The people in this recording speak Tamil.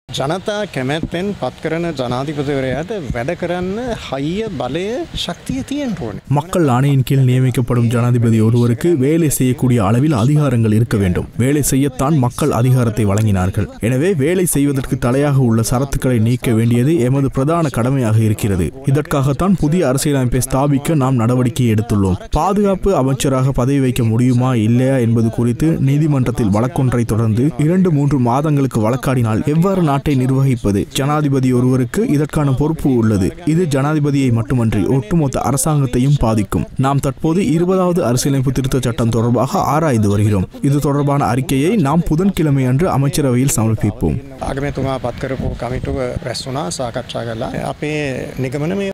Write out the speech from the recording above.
ජනතා කැමැත්තෙන් පත් කරන ජනාධිපතිවරයාට වැඩ කරන්න හයිය බලය ශක්තිය තියෙන් ඕන. மக்கள் ஆணையின் கீழ் நியமிக்கப்படும் ஜனாதிபதி ஒருவருக்கு வேலை செய்யக்கூடிய அளவில் அதிகாரங்கள் இருக்க வேண்டும் வேலை செய்யத்தான் மக்கள் அதிகாரத்தை வழங்கினார்கள் எனவே வேலை செய்வதற்கு தடையாக உள்ள சரத்துக்களை நீக்க வேண்டியது எமது பிரதான கடமையாக இருக்கிறது இதற்காகத்தான் புதிய அரசியலமைப்பை ஸ்தாபிக்க நாம் நடவடிக்கை எடுத்துள்ளோம் பாதுகாப்பு அமைச்சராக பதவி வைக்க முடியுமா இல்லையா என்பது குறித்து நீதிமன்றத்தில் வழக்கொன்றை தொடர்ந்து இரண்டு மூன்று மாதங்களுக்கு வழக்காடினால் எவ்வாறு நாட்டை நிர்வகிப்பது ஜனாதிபதி ஒருவருக்கு இதற்கான பொறுப்பு உள்ளது இது ஜனாதிபதியை மட்டுமன்றி ஒட்டுமொத்த அரசாங்கத்தையும் பாதிக்கும் நாம் தற்போது இருபதாவது அரசியலமைப்பு திருத்தச் சட்டம் தொடர்பாக ஆராய்ந்து வருகிறோம் இது தொடர்பான அறிக்கையை நாம் புதன்கிழமை அன்று அமைச்சரவையில் சமர்ப்பிப்போம் අගමතුමා පත්කරපු කමිටුව රැස්වුනා සාකච්ඡා කරලා අපේ නිගමන මේ